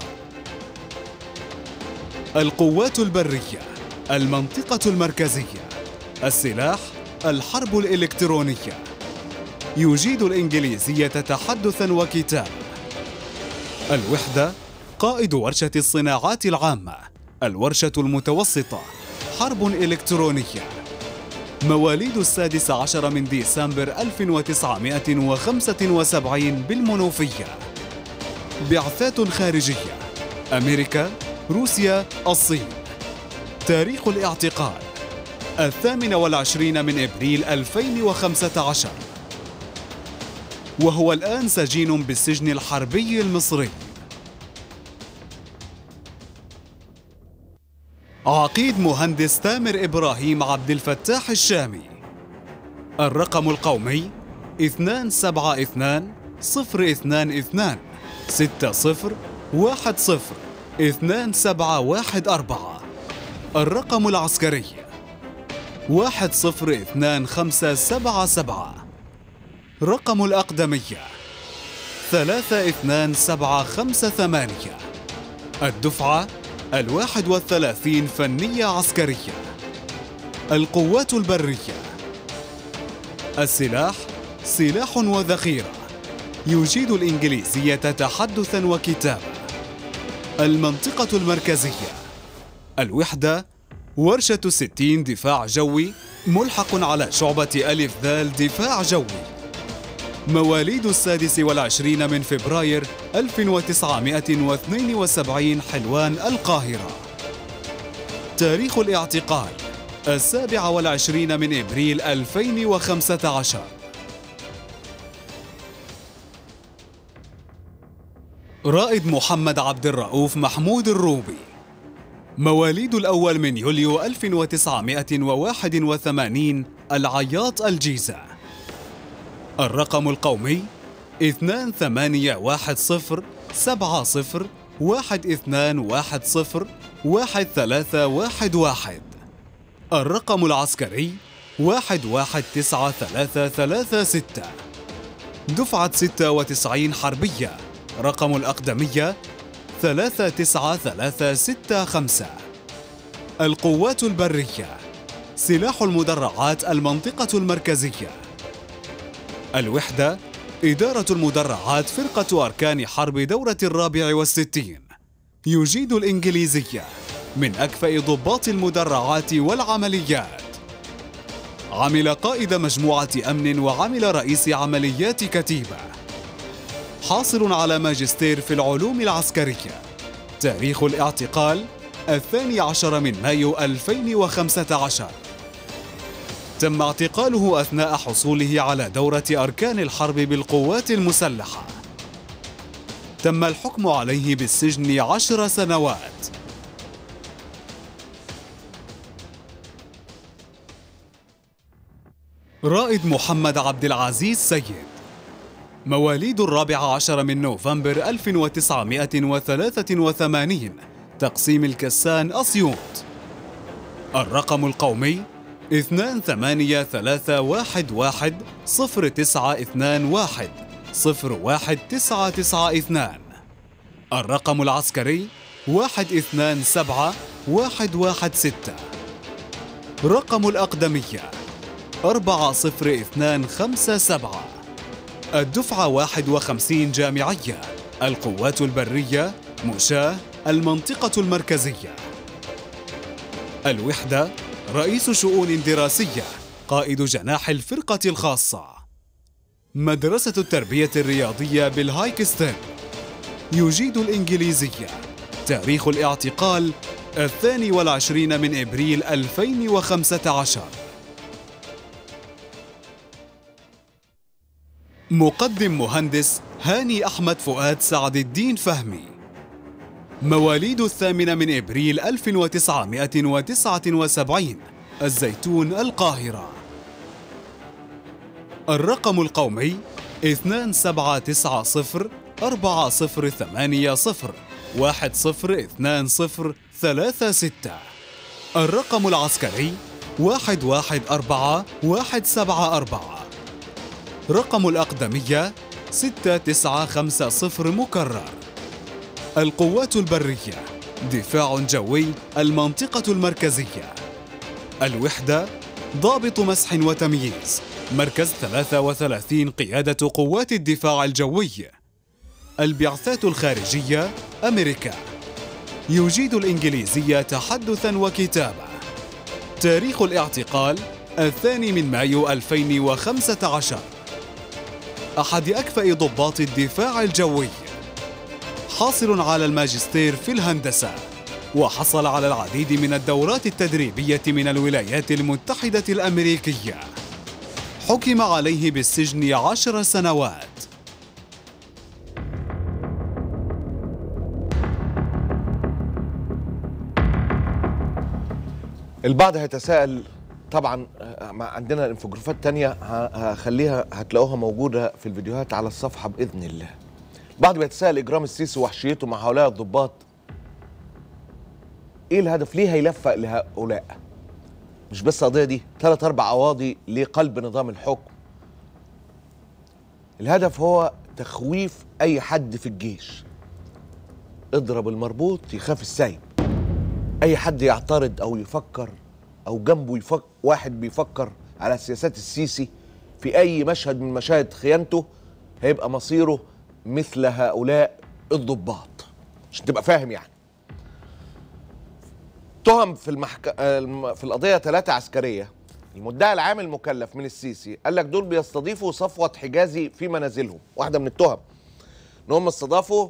القوات البرية المنطقة المركزية السلاح الحرب الإلكترونية يجيد الإنجليزية تحدثا وكتابة الوحدة قائد ورشة الصناعات العامة الورشة المتوسطة حرب إلكترونية مواليد السادس عشر من ديسمبر 1975 بالمنوفية بعثات خارجية أمريكا روسيا الصين تاريخ الاعتقال الثامن والعشرين من إبريل 2015 وهو الآن سجين بالسجن الحربي المصري عقيد مهندس تامر إبراهيم عبد الفتاح الشامي الرقم القومي 272 022 60 10 2714 الرقم العسكري 102577 رقم الأقدمية 32758 الدفعة الواحد والثلاثين فنية عسكرية القوات البرية السلاح سلاح وذخيرة يجيد الإنجليزية تحدثا وكتابة المنطقة المركزية الوحدة ورشة ستين دفاع جوي ملحق على شعبة ألف ذال دفاع جوي مواليد السادس والعشرين من فبراير 1972 حلوان القاهرة تاريخ الاعتقال السابع والعشرين من إبريل 2015 رائد محمد عبد الرؤوف محمود الروبي مواليد الأول من يوليو 1981 العياط الجيزة الرقم القومي 2810 70 1210 1311 الرقم العسكري 119336 دفعة 96 حربية رقم الأقدمية 39365 القوات البرية سلاح المدرعات المنطقة المركزية الوحدة إدارة المدرعات فرقة أركان حرب دورة الرابع والستين يجيد الإنجليزية من أكفأ ضباط المدرعات والعمليات عمل قائد مجموعة أمن وعمل رئيس عمليات كتيبة حاصل على ماجستير في العلوم العسكرية تاريخ الاعتقال الثاني عشر من مايو 2015 تم اعتقاله أثناء حصوله على دورة أركان الحرب بالقوات المسلحة تم الحكم عليه بالسجن عشر سنوات رائد محمد عبد العزيز سيد مواليد الرابع عشر من نوفمبر 1983 تقسيم الكسان أسيوط الرقم القومي 28311 0921 01992 الرقم العسكري 127 116 رقم الأقدمية 40257 الدفعة 51 جامعية القوات البرية مشاة المنطقة المركزية الوحدة رئيس شؤون دراسية قائد جناح الفرقة الخاصة مدرسة التربية الرياضية بالهايكستن يجيد الإنجليزية تاريخ الاعتقال الثاني والعشرين من إبريل 2015 مقدم مهندس هاني أحمد فؤاد سعد الدين فهمي مواليد الثامن من إبريل 1979 الزيتون القاهرة الرقم القومي 2790 4080 102036 الرقم العسكري 114 174 رقم الأقدمية 6950 مكرر القوات البرية دفاع جوي المنطقة المركزية الوحدة ضابط مسح وتمييز مركز 33 قيادة قوات الدفاع الجوي البعثات الخارجية أمريكا يجيد الإنجليزية تحدثا وكتابة تاريخ الاعتقال الثاني من مايو 2015 أحد أكفأ ضباط الدفاع الجوي حاصل على الماجستير في الهندسة وحصل على العديد من الدورات التدريبية من الولايات المتحدة الأمريكية حكم عليه بالسجن عشر سنوات البعض هيتساءل طبعا آه، ما عندنا انفوجرافات تانية ه- هخليها هتلاقوها موجودة في الفيديوهات على الصفحة بإذن الله البعض بيتساءل إجرام السيسي ووحشيته مع هؤلاء الضباط إيه الهدف ليه هيلفق لهؤلاء مش بس القضية دي ثلاث أربع قواضي لقلب نظام الحكم الهدف هو تخويف أي حد في الجيش اضرب المربوط يخاف السايب اي حد يعترض او يفكر او جنبه يفك واحد بيفكر على سياسات السيسي في اي مشهد من مشاهد خيانته هيبقى مصيره مثل هؤلاء الضباط عشان تبقى فاهم يعني تهم في المحك... الم- في القضيه ثلاثه عسكريه المدعي العام المكلف من السيسي قال لك دول بيستضيفوا صفوه حجازي في منازلهم واحده من التهم ان هم استضافوا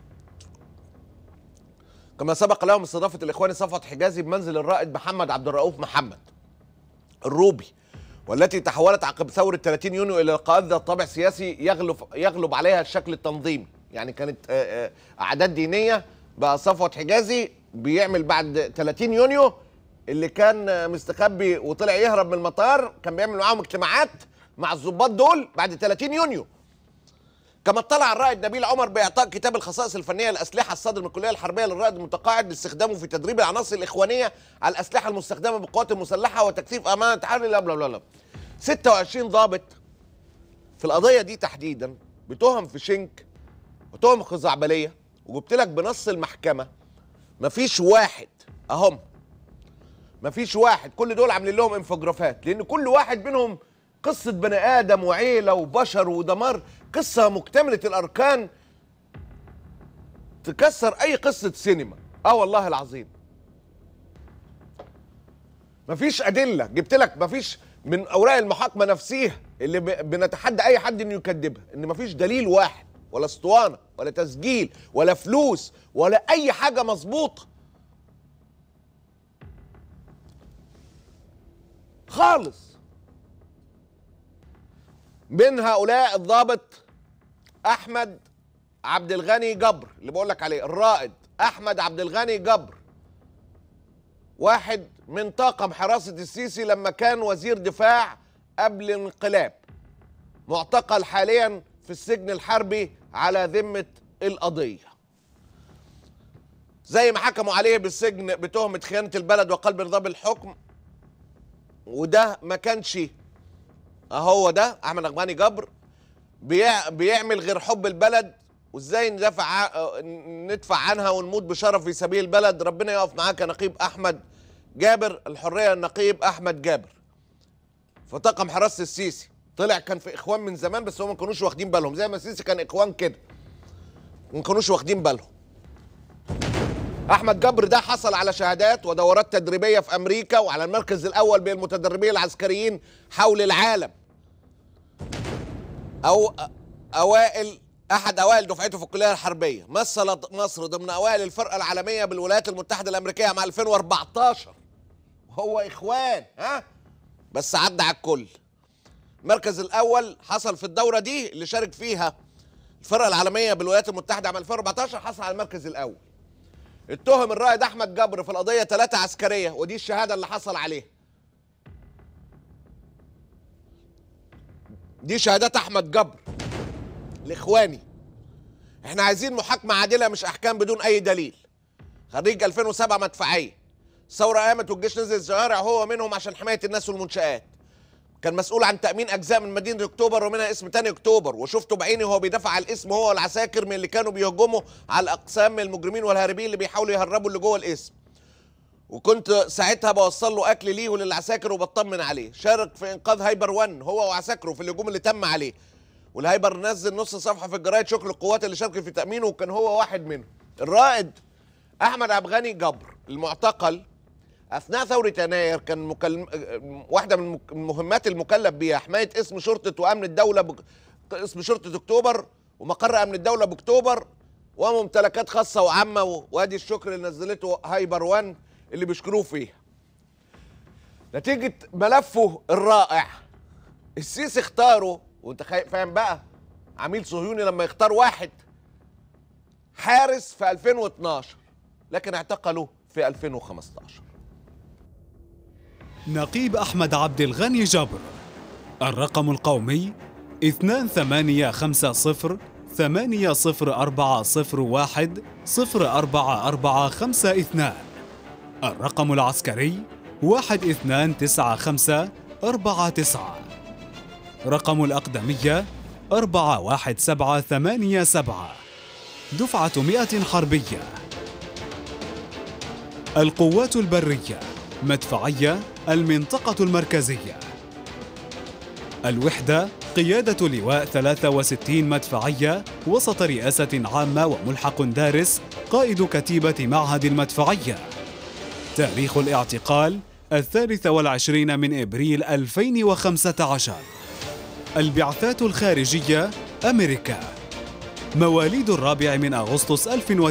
كما سبق لهم استضافة الإخوان صفوت حجازي بمنزل الرائد محمد عبد الرؤوف محمد الروبي والتي تحولت عقب ثورة 30 يونيو إلى لقاءات ذات طابع سياسي يغلب يغلب عليها الشكل التنظيمي يعني كانت آه، آه، أعداد دينية بقى صفوت حجازي بيعمل بعد 30 يونيو اللي كان آه، مستخبي وطلع يهرب من المطار كان بيعمل معاهم اجتماعات مع الضباط دول بعد 30 يونيو كما اطلع الرائد نبيل عمر باعطاء كتاب الخصائص الفنيه للاسلحه الصادر من الكليه الحربيه للرائد المتقاعد لاستخدامه في تدريب العناصر الاخوانيه على الاسلحه المستخدمه بالقوات المسلحه وتكثيف امانه تحري لا بلا بلا بلا 26 ضابط في القضيه دي تحديدا بتهم في شنك وتهم خزعبليه وجبت لك بنص المحكمه مفيش واحد اهم مفيش واحد كل دول عاملين لهم انفوجرافات لان كل واحد منهم قصه بني ادم وعيله وبشر ودمار قصه مكتمله الاركان تكسر اي قصه سينما اه والله العظيم مفيش ادله جبت لك مفيش من اوراق المحاكمه نفسها اللي ب- بنتحدى اي حد انه يكذبها ان مفيش دليل واحد ولا اسطوانه ولا تسجيل ولا فلوس ولا اي حاجه مظبوطه خالص من هؤلاء الضابط احمد عبد الغني جبر اللي بقول لك عليه الرائد احمد عبد الغني جبر واحد من طاقم حراسه السيسي لما كان وزير دفاع قبل الانقلاب معتقل حاليا في السجن الحربي على ذمه القضيه زي ما حكموا عليه بالسجن بتهمه خيانه البلد وقلب نظام الحكم وده ما كانش اهو ده احمد اغباني جبر بيع بيعمل غير حب البلد وازاي ندافع ع- ندفع عنها ونموت بشرف في سبيل البلد ربنا يقف معاك يا نقيب احمد جابر الحريه النقيب احمد جابر فطاقم حراسه السيسي طلع كان في اخوان من زمان بس هم ما كانوش واخدين بالهم زي ما السيسي كان اخوان كده ما كانوش واخدين بالهم احمد جبر ده حصل على شهادات ودورات تدريبيه في امريكا وعلى المركز الاول بين المتدربين العسكريين حول العالم او اوائل احد اوائل دفعته في الكليه الحربيه مثلت مصر ضمن اوائل الفرقه العالميه بالولايات المتحده الامريكيه عام 2014 وهو اخوان ها بس عدى على الكل المركز الاول حصل في الدوره دي اللي شارك فيها الفرقه العالميه بالولايات المتحده عام 2014 حصل على المركز الاول اتهم الرائد احمد جبر في القضيه ثلاثه عسكريه ودي الشهاده اللي حصل عليها دي شهادات احمد جبر لاخواني احنا عايزين محاكمه عادله مش احكام بدون اي دليل خريج 2007 مدفعيه الثوره قامت والجيش نزل الشوارع هو منهم عشان حمايه الناس والمنشآت كان مسؤول عن تامين اجزاء من مدينه اكتوبر ومنها اسم تاني اكتوبر وشفته بعيني وهو بيدافع على الاسم هو والعساكر من اللي كانوا بيهجموا على الاقسام من المجرمين والهاربين اللي بيحاولوا يهربوا اللي جوه الاسم وكنت ساعتها بوصل له اكل ليه وللعساكر وبطمن عليه شارك في انقاذ هايبر 1 هو وعساكره في الهجوم اللي تم عليه والهايبر نزل نص صفحه في الجرايد شكر القوات اللي شاركت في تامينه وكان هو واحد منهم الرائد احمد عبد الغني جبر المعتقل اثناء ثوره يناير كان مكلم... واحده من المك- المهمات المكلف بيها حمايه اسم شرطه وامن الدوله بك... اسم شرطه اكتوبر ومقر امن الدوله باكتوبر وممتلكات خاصه وعامه و- وادي الشكر اللي نزلته هايبر 1 اللي بيشكروه فيها نتيجه ملفه الرائع السيسي اختاره وانت خا- فاهم بقى عميل صهيوني لما يختار واحد حارس في 2012 لكن اعتقلوا في 2015 نقيب أحمد عبد الغني جبر الرقم القومي 2850 80401 04452 الرقم العسكري 129549 رقم الأقدمية 41787 دفعة 100 حربية القوات البرية مدفعية المنطقة المركزية الوحدة قيادة لواء 63 مدفعية وسط رئاسة عامة وملحق دارس قائد كتيبة معهد المدفعية تاريخ الاعتقال الثالث والعشرين من إبريل 2015 البعثات الخارجية أمريكا مواليد الرابع من أغسطس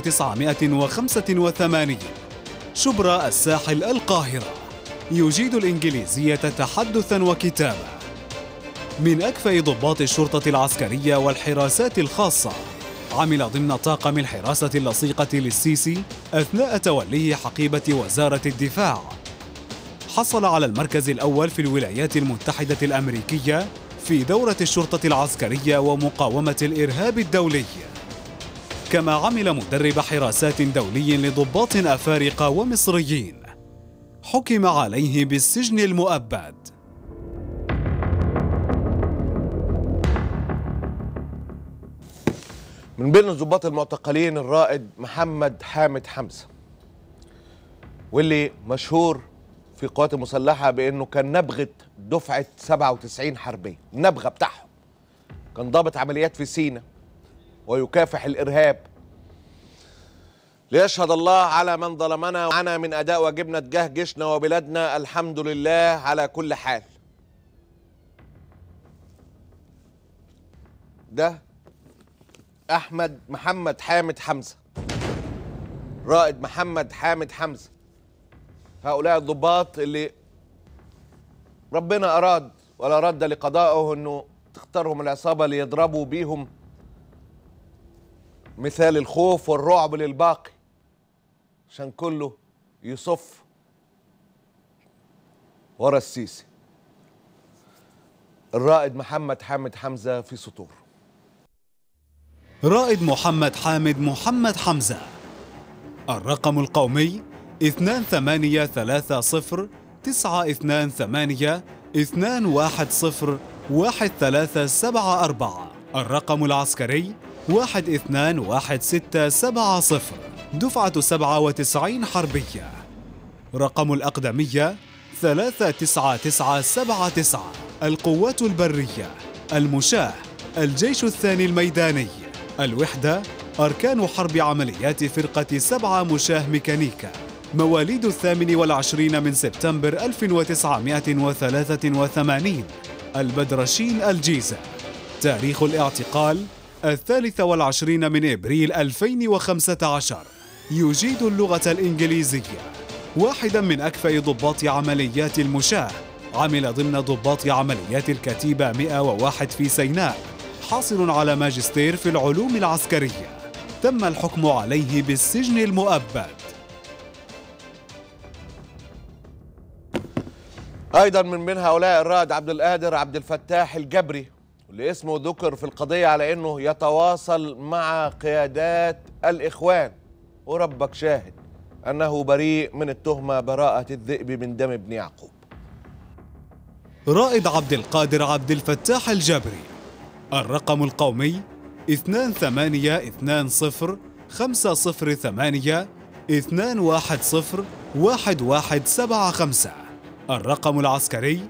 1985 شبرا الساحل القاهرة يجيد الإنجليزية تحدثا وكتابة من أكفأ ضباط الشرطة العسكرية والحراسات الخاصة عمل ضمن طاقم الحراسة اللصيقة للسيسي أثناء توليه حقيبة وزارة الدفاع حصل على المركز الأول في الولايات المتحدة الأمريكية في دورة الشرطة العسكرية ومقاومة الإرهاب الدولي كما عمل مدرب حراسات دولي لضباط أفارقة ومصريين حكم عليه بالسجن المؤبد من بين الضباط المعتقلين الرائد محمد حامد حمزه واللي مشهور في القوات المسلحه بانه كان نبغه دفعه 97 حربيه النبغه بتاعهم كان ضابط عمليات في سينا ويكافح الارهاب ليشهد الله على من ظلمنا وعنا من اداء واجبنا تجاه جيشنا وبلادنا الحمد لله على كل حال ده احمد محمد حامد حمزه رائد محمد حامد حمزه هؤلاء الضباط اللي ربنا اراد ولا رد لقضائه انه تختارهم العصابة ليضربوا بيهم مثال الخوف والرعب للباقي عشان كله يصف ورا السيسي الرائد محمد حامد حمزة في سطور رائد محمد حامد محمد حمزة الرقم القومي 2830 928 210 1374 الرقم العسكري 121670 دفعة 97 حربية رقم الأقدمية 39979 القوات البرية المشاة الجيش الثاني الميداني الوحدة أركان حرب عمليات فرقة سبعة مشاه ميكانيكا مواليد الثامن والعشرين من سبتمبر 1983 البدرشين الجيزة تاريخ الاعتقال الثالث والعشرين من إبريل 2015 يجيد اللغة الإنجليزية واحدا من أكفأ ضباط عمليات المشاة عمل ضمن ضباط عمليات الكتيبة 101 في سيناء حاصل على ماجستير في العلوم العسكرية تم الحكم عليه بالسجن المؤبد ايضا من بين هؤلاء الرائد عبد القادر عبد الفتاح الجبري اللي اسمه ذكر في القضيه على انه يتواصل مع قيادات الاخوان وربك شاهد انه بريء من التهمه براءه الذئب من دم ابن يعقوب رائد عبد القادر عبد الفتاح الجبري الرقم القومي 2820 508 210 1175 الرقم العسكري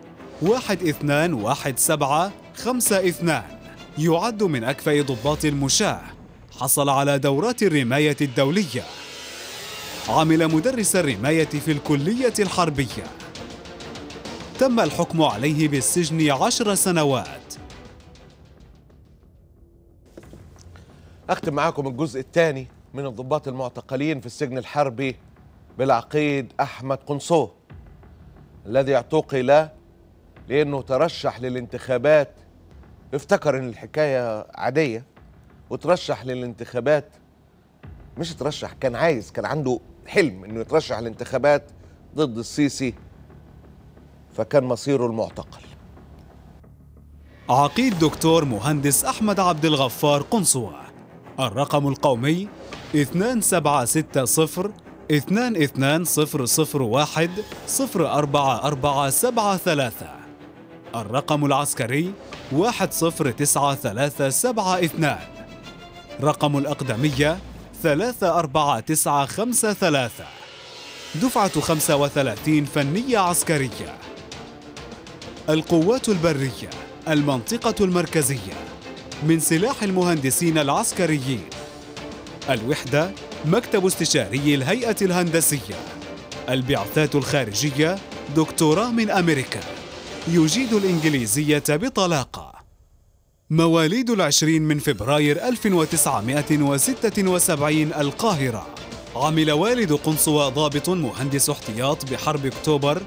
121752 يعد من أكفأ ضباط المشاة حصل على دورات الرماية الدولية عمل مدرس الرماية في الكلية الحربية تم الحكم عليه بالسجن عشر سنوات اختم معاكم الجزء الثاني من الضباط المعتقلين في السجن الحربي بالعقيد احمد قنصوه الذي اعتقل لانه ترشح للانتخابات افتكر ان الحكايه عاديه وترشح للانتخابات مش ترشح كان عايز كان عنده حلم انه يترشح للانتخابات ضد السيسي فكان مصيره المعتقل عقيد دكتور مهندس أحمد عبد الغفار قنصوة الرقم القومي 2760 22001 04473 الرقم العسكري 109372 رقم الأقدمية 34953 دفعة 35 فنية عسكرية القوات البرية المنطقة المركزية من سلاح المهندسين العسكريين الوحدة مكتب استشاري الهيئة الهندسية البعثات الخارجية دكتوراه من أمريكا يجيد الإنجليزية بطلاقة مواليد العشرين من فبراير 1976 القاهرة عمل والد قنصوة ضابط مهندس احتياط بحرب أكتوبر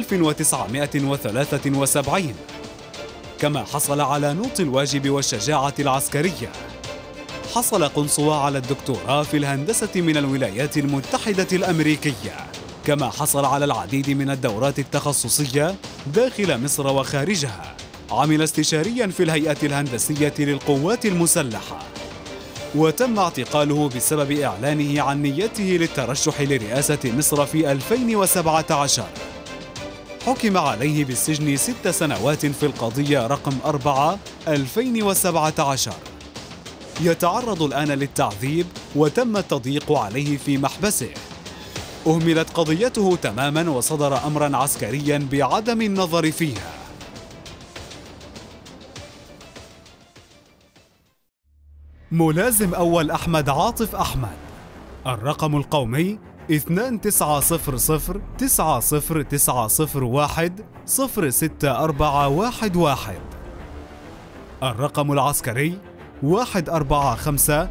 1973 كما حصل على نوط الواجب والشجاعة العسكرية حصل قنصوة على الدكتوراه في الهندسة من الولايات المتحدة الأمريكية كما حصل على العديد من الدورات التخصصية داخل مصر وخارجها عمل استشاريا في الهيئة الهندسية للقوات المسلحة وتم اعتقاله بسبب إعلانه عن نيته للترشح لرئاسة مصر في 2017 حكم عليه بالسجن ست سنوات في القضية رقم 4 2017 يتعرض الآن للتعذيب وتم التضييق عليه في محبسه أهملت قضيته تماما وصدر أمرا عسكريا بعدم النظر فيها ملازم أول أحمد عاطف أحمد الرقم القومي 2900 90901 06411 الرقم العسكري 145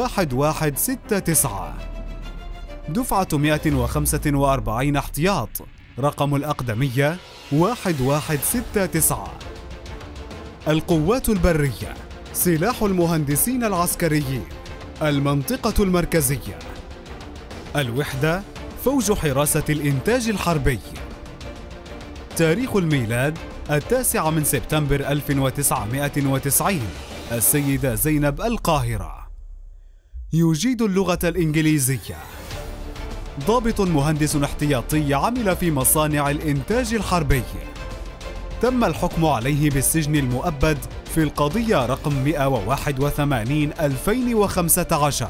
1169 دفعة 145 احتياط رقم الأقدمية 1169 القوات البرية سلاح المهندسين العسكريين المنطقة المركزية الوحدة فوج حراسة الإنتاج الحربي تاريخ الميلاد التاسع من سبتمبر 1990 السيدة زينب القاهرة يجيد اللغة الإنجليزية ضابط مهندس احتياطي عمل في مصانع الإنتاج الحربي تم الحكم عليه بالسجن المؤبد في القضية رقم 181 2015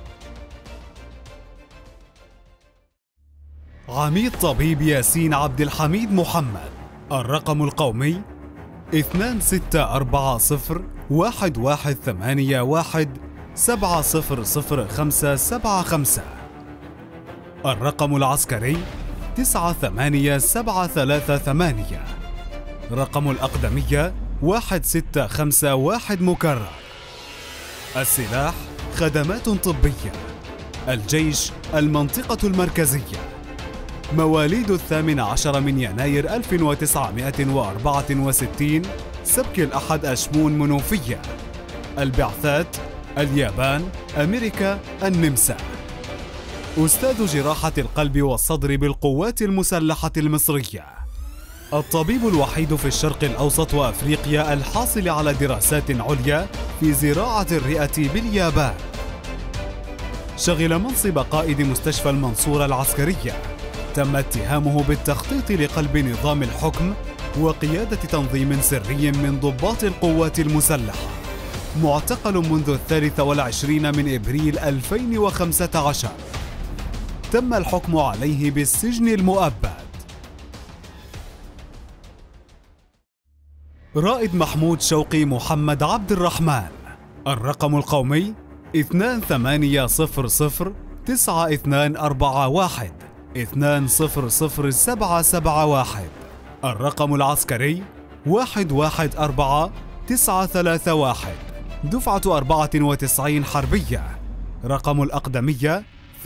عميد طبيب ياسين عبد الحميد محمد الرقم القومي 2640 1181 700575 الرقم العسكري 98738 رقم الأقدمية 1651 مكرر السلاح خدمات طبية الجيش المنطقة المركزية مواليد الثامن عشر من يناير 1964 سبك الأحد أشمون منوفية البعثات اليابان أمريكا النمسا أستاذ جراحة القلب والصدر بالقوات المسلحة المصرية الطبيب الوحيد في الشرق الأوسط وأفريقيا الحاصل على دراسات عليا في زراعة الرئة باليابان شغل منصب قائد مستشفى المنصورة العسكرية تم اتهامه بالتخطيط لقلب نظام الحكم وقيادة تنظيم سري من ضباط القوات المسلحة معتقل منذ الثالث والعشرين من إبريل 2015 تم الحكم عليه بالسجن المؤبد رائد محمود شوقي محمد عبد الرحمن الرقم القومي 2800 9241 200771 الرقم العسكري 114 931 دفعة 94 حربية رقم الأقدمية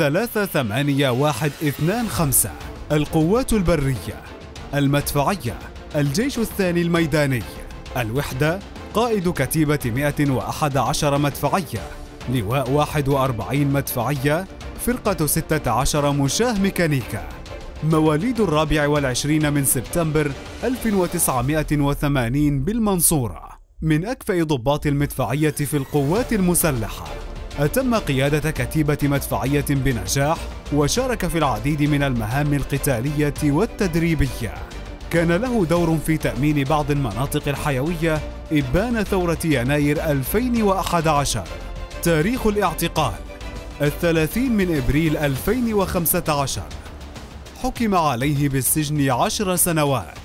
38125 القوات البرية المدفعية الجيش الثاني الميداني الوحدة قائد كتيبة 111 مدفعية لواء 41 مدفعية فرقة 16 مشاه ميكانيكا مواليد الرابع والعشرين من سبتمبر 1980 بالمنصورة من أكفأ ضباط المدفعية في القوات المسلحة أتم قيادة كتيبة مدفعية بنجاح وشارك في العديد من المهام القتالية والتدريبية كان له دور في تأمين بعض المناطق الحيوية إبان ثورة يناير 2011 تاريخ الاعتقال الثلاثين من إبريل 2015 حكم عليه بالسجن عشر سنوات